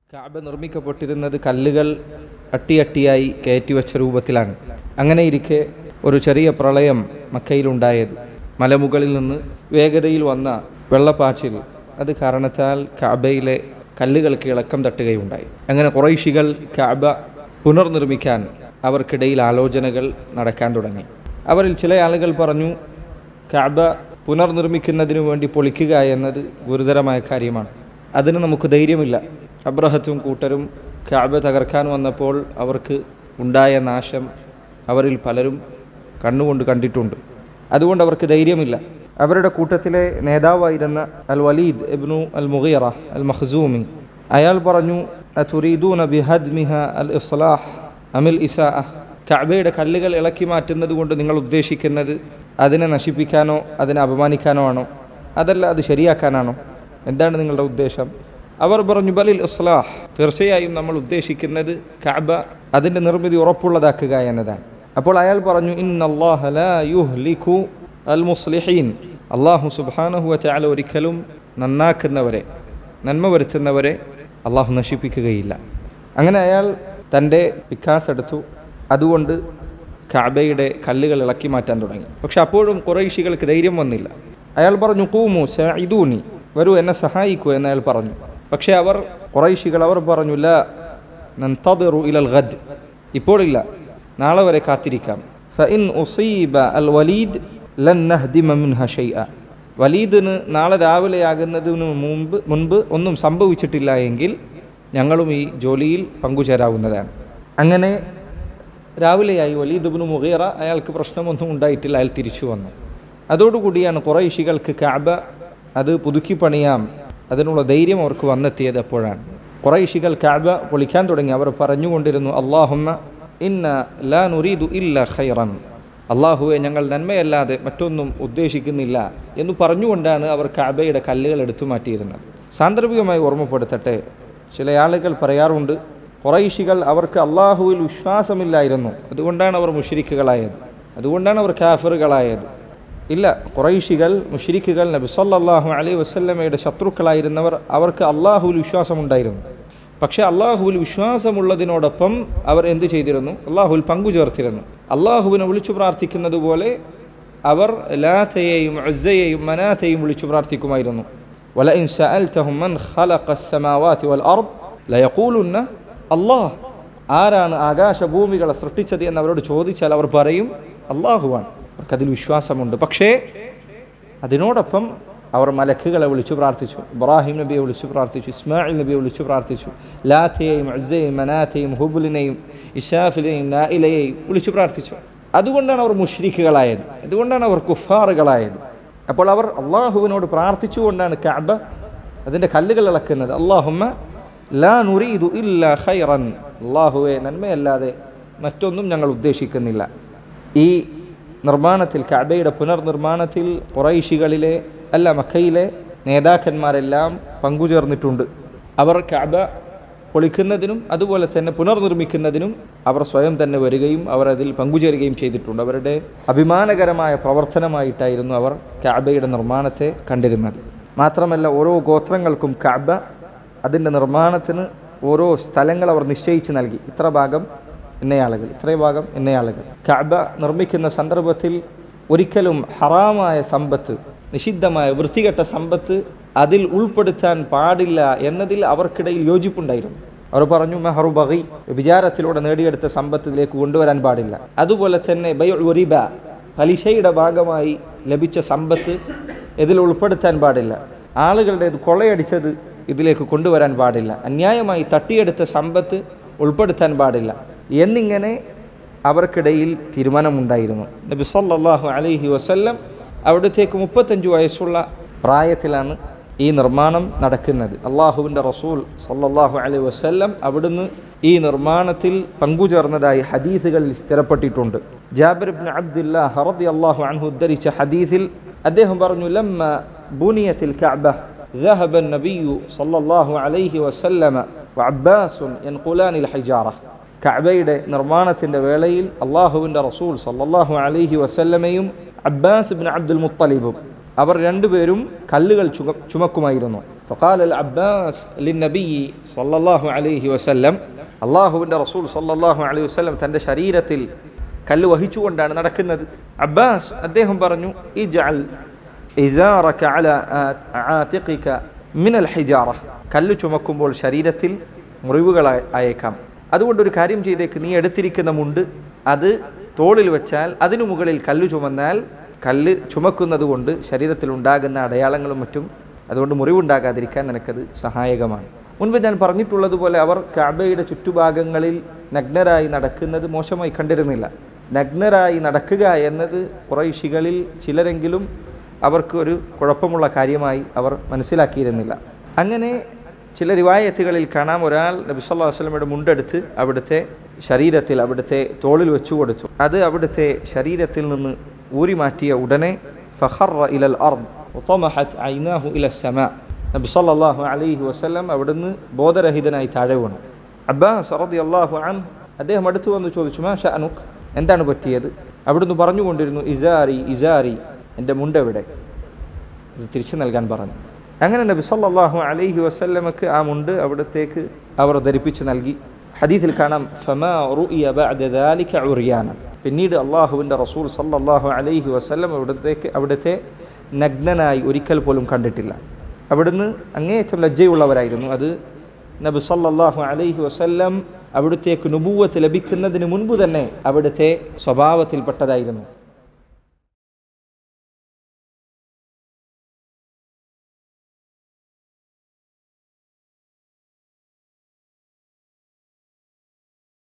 കാബ നിർമ്മിക്കപ്പെട്ടിരുന്നത് കല്ലുകൾ അട്ടിയട്ടിയായി കയറ്റിവെച്ച രൂപത്തിലാണ് അങ്ങനെ ഇരിക്കെ ഒരു ചെറിയ പ്രളയം മക്കയിലുണ്ടായത് മലമുകളിൽ നിന്ന് വേഗതയിൽ വന്ന വെള്ളപ്പാച്ചിൽ അത് കാരണത്താൽ കാബയിലെ കല്ലുകൾക്ക് ഇളക്കം തട്ടുകയുണ്ടായി അങ്ങനെ കുറൈശികൾ കാബ പുനർനിർമ്മിക്കാൻ അവർക്കിടയിൽ ആലോചനകൾ നടക്കാൻ തുടങ്ങി അവരിൽ ചില ആളുകൾ പറഞ്ഞു കാബ പുനർനിർമ്മിക്കുന്നതിനു വേണ്ടി പൊളിക്കുക എന്നത് ഗുരുതരമായ കാര്യമാണ് അതിന് നമുക്ക് ധൈര്യമില്ല അബ്രഹത്തും കൂട്ടരും കാബ തകർക്കാൻ വന്നപ്പോൾ അവർക്ക് ഉണ്ടായ നാശം അവരിൽ പലരും കണ്ണുകൊണ്ട് കണ്ടിട്ടുണ്ട് അതുകൊണ്ട് അവർക്ക് ധൈര്യമില്ല അവരുടെ കൂട്ടത്തിലെ നേതാവായിരുന്ന അൽ വലീദ് ഇബ്നു അൽ മുഗീറ അൽ മഖ്സൂമി അയാൾ പറഞ്ഞു അതുരീദൂന ബിഹദ്മിഹ അൽ ഇസ്ലാഹ് അമിൽ ഇസാ കഅബയുടെ കല്ലുകൾ ഇളക്കി മാറ്റുന്നത് കൊണ്ട് നിങ്ങൾ ഉദ്ദേശിക്കുന്നത് അതിനെ നശിപ്പിക്കാനോ അതിനെ അപമാനിക്കാനോ ആണോ അതല്ല അത് ശരിയാക്കാനാണോ എന്താണ് നിങ്ങളുടെ ഉദ്ദേശം അവർ പറഞ്ഞു ബലിൽ ഇസ്ലാഹ് തീർച്ചയായും നമ്മൾ ഉദ്ദേശിക്കുന്നത് കഅബ അതിൻ്റെ നിർമ്മിതി ഉറപ്പുള്ളതാക്കുക എന്നതാണ് അപ്പോൾ അയാൾ പറഞ്ഞു ഇന്നല്ലാഹ ലാ യുഹ്ലികു അൽ മുസ്ലിഹീൻ അള്ളാഹു സുബ്ഹാനഹു വതആല ഒരിക്കലും നന്നാക്കുന്നവരെ നന്മ വരുത്തുന്നവരെ അള്ളാഹു നശിപ്പിക്കുകയില്ല അങ്ങനെ അയാൾ തൻ്റെ വിക്കാസ് എടുത്തു അതുകൊണ്ട് കാബയുടെ കല്ലുകൾ ഇളക്കി മാറ്റാൻ തുടങ്ങി പക്ഷെ അപ്പോഴും കുറേശികൾക്ക് ധൈര്യം വന്നില്ല അയാൾ പറഞ്ഞു കൂമു സഇദൂനി വരൂ എന്നെ സഹായിക്കൂ എന്ന് അയാൾ പറഞ്ഞു പക്ഷേ അവർ കുറൈശികൾ അവർ പറഞ്ഞു ല നന്തദിറു ഇലൽ ഗദ് ഇപ്പോഴില്ല നാളെ വരെ കാത്തിരിക്കാം ഫഇൻ ഉസീബ അൽ വലീദ് ലൻ നഹ്ദിമ മിൻഹ ഷൈഅ വലീദിന് നാളെ രാവിലെയാകുന്നതിന് മുമ്പ് മുൻപ് ഒന്നും സംഭവിച്ചിട്ടില്ല എങ്കിൽ ഞങ്ങളും ഈ ജോലിയിൽ പങ്കുചേരാവുന്നതാണ് അങ്ങനെ രാവിലെയായി വലീദുബിന് മുഗീറ അയാൾക്ക് പ്രശ്നമൊന്നും ഉണ്ടായിട്ടില്ല അയാൾ തിരിച്ചു വന്നു അതോടുകൂടിയാണ് കുറേശികൾക്ക് കാബ അത് പുതുക്കി പണിയാം അതിനുള്ള ധൈര്യം അവർക്ക് വന്നെത്തിയത് എപ്പോഴാണ് കുറേശികൾ കാബ പൊളിക്കാൻ തുടങ്ങി അവർ പറഞ്ഞുകൊണ്ടിരുന്നു അള്ളാഹുമ്മ ഇന്ന ലാ നുരീദു ഇല്ല ഖൈറൻ അള്ളാഹുവെ ഞങ്ങൾ നന്മയല്ലാതെ മറ്റൊന്നും ഉദ്ദേശിക്കുന്നില്ല എന്ന് പറഞ്ഞുകൊണ്ടാണ് അവർ കാബയുടെ കല്ലുകൾ എടുത്തു മാറ്റിയിരുന്നത് സാന്ദർഭികമായി ഓർമ്മപ്പെടുത്തട്ടെ ചില ആളുകൾ പറയാറുണ്ട് കുറൈശികൾ അവർക്ക് അള്ളാഹുവിൽ വിശ്വാസമില്ലായിരുന്നു അതുകൊണ്ടാണ് അവർ മുഷിരിക്കുകളായത് അതുകൊണ്ടാണ് അവർ കാഫറുകളായത് ഇല്ല കുറൈശികൾ മുഷിരിക്കുകൾ നബി സല്ലല്ലാഹു അലൈഹി വസല്ലമയുടെ ശത്രുക്കളായിരുന്നവർ അവർക്ക് അള്ളാഹുവിൽ വിശ്വാസമുണ്ടായിരുന്നു പക്ഷേ അള്ളാഹുവിൽ വിശ്വാസമുള്ളതിനോടൊപ്പം അവർ എന്ത് ചെയ്തിരുന്നു അള്ളാഹുവിൽ പങ്കു ചേർത്തിരുന്നു അള്ളാഹുവിനെ വിളിച്ചു പ്രാർത്ഥിക്കുന്നത് പോലെ അവർ ലാത്തയെയും അസയെയും മനാത്തയും വിളിച്ചു പ്രാർത്ഥിക്കുമായിരുന്നു വലഇൻ സഅൽതഹും മൻ ഖലഖ السماوات والأرض ലയഖൂലുന്ന അള്ളാഹ് ആരാണ് ആകാശഭൂമികളെ സൃഷ്ടിച്ചത് എന്ന് അവരോട് ചോദിച്ചാൽ അവർ പറയും അള്ളാഹുവാണ് അവർക്കതിൽ വിശ്വാസമുണ്ട് പക്ഷേ അതിനോടൊപ്പം അവർ മലക്കുകളെ വിളിച്ചു പ്രാർത്ഥിച്ചു ഇബ്രാഹിം നബിയെ വിളിച്ചു പ്രാർത്ഥിച്ചു ഇസ്മായിൽ നബിയെ വിളിച്ചു പ്രാർത്ഥിച്ചു ലാത്തയെയും അസയെയും മനാത്തയും ഹുബുലിനെയും ഇഷാഫിലെയും നായിലയെയും വിളിച്ചു പ്രാർത്ഥിച്ചു അതുകൊണ്ടാണ് അവർ മുഷ്രിഖുകളായത് അതുകൊണ്ടാണ് അവർ കുഫാറുകളായത് അപ്പോൾ അവർ അള്ളാഹുവിനോട് പ്രാർത്ഥിച്ചുകൊണ്ടാണ് കഅബ അതിൻ്റെ കല്ലുകൾ ഇളക്കുന്നത് അള്ളാഹുമ്മ ലാ നുരീദു ഇല്ല ഖൈറൻ അള്ളാഹുവെ നന്മയല്ലാതെ മറ്റൊന്നും ഞങ്ങൾ ഉദ്ദേശിക്കുന്നില്ല ഈ നിർമ്മാണത്തിൽ കഅബയുടെ പുനർനിർമ്മാണത്തിൽ കുറൈശികളിലെ അല്ല മക്കയിലെ നേതാക്കന്മാരെല്ലാം പങ്കുചേർന്നിട്ടുണ്ട് അവർ കഅബ പൊളിക്കുന്നതിനും അതുപോലെ തന്നെ പുനർനിർമ്മിക്കുന്നതിനും അവർ സ്വയം തന്നെ വരികയും അവർ അതിൽ പങ്കുചേരുകയും ചെയ്തിട്ടുണ്ട് അവരുടെ അഭിമാനകരമായ പ്രവർത്തനമായിട്ടായിരുന്നു അവർ കഅബയുടെ നിർമ്മാണത്തെ കണ്ടിരുന്നത് മാത്രമല്ല ഓരോ ഗോത്രങ്ങൾക്കും കഅബ അതിൻ്റെ നിർമ്മാണത്തിന് ഓരോ സ്ഥലങ്ങൾ അവർ നിശ്ചയിച്ച് നൽകി ഇത്ര ഭാഗം ഇന്നയാളുകൾ ഇത്രയും ഭാഗം ഇന്നയാളുകൾ കഅബ നിർമ്മിക്കുന്ന സന്ദർഭത്തിൽ ഒരിക്കലും ഹറാമായ സമ്പത്ത് നിഷിദ്ധമായ വൃത്തികെട്ട സമ്പത്ത് അതിൽ ഉൾപ്പെടുത്താൻ പാടില്ല എന്നതിൽ അവർക്കിടയിൽ യോജിപ്പുണ്ടായിരുന്നു അവർ പറഞ്ഞു മെഹറു ബഹി വിചാരത്തിലൂടെ നേടിയെടുത്ത സമ്പത്ത് ഇതിലേക്ക് കൊണ്ടുവരാൻ പാടില്ല അതുപോലെ തന്നെ ബൈ റിബ പലിശയുടെ ഭാഗമായി ലഭിച്ച സമ്പത്ത് ഇതിൽ ഉൾപ്പെടുത്താൻ പാടില്ല ആളുകളുടെ കൊള്ളയടിച്ചത് ഇതിലേക്ക് കൊണ്ടുവരാൻ പാടില്ല അന്യായമായി തട്ടിയെടുത്ത സമ്പത്ത് ഉൾപ്പെടുത്താൻ പാടില്ല എന്നിങ്ങനെ അവർക്കിടയിൽ തീരുമാനമുണ്ടായിരുന്നു നബി സല്ലല്ലാഹു അലൈഹി വസല്ലം അവിടത്തേക്ക് മുപ്പത്തഞ്ച് വയസ്സുള്ള പ്രായത്തിലാണ് ഈ നിർമ്മാണം നടക്കുന്നത് അള്ളാഹുവിൻ്റെ റസൂൽ സല്ലല്ലാഹു അലൈഹി വസല്ലം അവിടുന്ന് ഈ നിർമ്മാണത്തിൽ പങ്കുചേർന്നതായി ഹദീസുകളിൽ സ്ഥിരപ്പെട്ടിട്ടുണ്ട് ജാബിർ ഇബ്നു അബ്ദുല്ലാഹ് റളിയല്ലാഹു അൻഹു ഉദ്ധരിച്ച ഹദീസിൽ അദ്ദേഹം പറഞ്ഞു ലമ്മ ബുനിയത്തിൽ കഅബ ذهب النبي صلى الله عليه وسلم وعباس ينقلان الحجارة കഅബയുടെ നിർമ്മാണത്തിൻ്റെ വേളയിൽ അള്ളാഹുവിൻ്റെ റസൂൽ സല്ലല്ലാഹു അലൈഹി വസല്ലമയും അബ്ബാസ് ബിൻ അബ്ദുൽ മുത്തലിബും അവർ രണ്ടുപേരും കല്ലുകൾ ചുമ ചുമക്കുമായിരുന്നു فقال العباس للنبي صلى الله عليه وسلم അള്ളാഹുവിൻ്റെ റസൂൽ സല്ലല്ലാഹു അലൈഹി വസല്ലം തൻ്റെ ശരീരത്തിൽ കല്ല് വഹിച്ചുകൊണ്ടാണ് നടക്കുന്നത് അബ്ബാസ് അദ്ദേഹം പറഞ്ഞു ഇജഅൽ ഇസാറക അല ആതിഖിക മിനൽ ഹിജാറ കല്ല് ചുമക്കുമ്പോൾ ശരീരത്തിൽ മുറിവുകൾ അയ- അയേക്കാം അതുകൊണ്ട് ഒരു കാര്യം ചെയ്തേക്ക് നീ എടുത്തിരിക്കുന്ന മുണ്ട് അത് തോളിൽ വെച്ചാൽ അതിനു മുകളിൽ കല്ല് ചുമന്നാൽ കല്ല് ചുമക്കുന്നത് കൊണ്ട് ശരീരത്തിൽ ഉണ്ടാകുന്ന അടയാളങ്ങളും മറ്റും അതുകൊണ്ട് മുറിവുണ്ടാകാതിരിക്കാൻ നിനക്കത് സഹായകമാണ് മുൻപ് ഞാൻ പറഞ്ഞിട്ടുള്ളതുപോലെ അവർ കാബയുടെ ചുറ്റുഭാഗങ്ങളിൽ നഗ്നരായി നടക്കുന്നത് മോശമായി കണ്ടിരുന്നില്ല നഗ്നരായി നടക്കുക എന്നത് കുറൈശികളിൽ ചിലരെങ്കിലും അവർക്ക് ഒരു കുഴപ്പമുള്ള കാര്യമായി അവർ മനസ്സിലാക്കിയിരുന്നില്ല അങ്ങനെ ചില റിവായത്തുകളിൽ കാണാം ഒരാൾ നബി സല്ലല്ലാഹു അലൈഹി വസല്ലമയുടെ മുണ്ടെടുത്ത് അവിടുത്തെ ശരീരത്തിൽ അവിടുത്തെ തോളിൽ വെച്ചു കൊടുത്തു അത് അവിടുത്തെ ശരീരത്തിൽ നിന്ന് ഊരി മാറ്റിയ ഉടനെ ഫഖറ ഇലൽ അർദ് വതമഹത് ഐനാഹു ഇല സമാ നബി സല്ലല്ലാഹു അലൈഹി വസല്ലം അവിടുന്ന് ബോധരഹിതനായി താഴെ വീണു അബ്ബാസ് റളിയല്ലാഹു അൻഹു അദ്ദേഹം അടുത്ത് വന്ന് ചോദിച്ചു മാ ഷഅനുക് എന്താണ് പറ്റിയത് അവിടുന്ന് പറഞ്ഞുകൊണ്ടിരുന്നു ഇസാരി ഇസാരി എൻ്റെ മുണ്ടെവിടെ ഇത് തിരിച്ചു നൽകാൻ പറഞ്ഞു അങ്ങനെ നബി സല്ലല്ലാഹു അലൈഹി വസല്ലമക്ക് ആ മുണ്ട് അവിടത്തേക്ക് അവർ ധരിപ്പിച്ച് നൽകി ഹദീസിൽ കാണാം ഫമാ റുഇയ ബഅദ ദാലിക ഉറിയാന പിന്നീട് അള്ളാഹുവിൻ്റെ റസൂൽ സല്ലല്ലാഹു അലൈഹി വസല്ലം അവിടത്തേക്ക് അവിടുത്തെ നഗ്നനായി ഒരിക്കൽ പോലും കണ്ടിട്ടില്ല അവിടുന്ന് അങ്ങേയറ്റം ലജ്ജയുള്ളവരായിരുന്നു അത് നബി സല്ലല്ലാഹു അലൈഹി വസല്ലം അവിടുത്തേക്ക് നുബൂവത്ത് ലഭിക്കുന്നതിന് മുൻപ് തന്നെ അവിടുത്തെ സ്വഭാവത്തിൽപ്പെട്ടതായിരുന്നു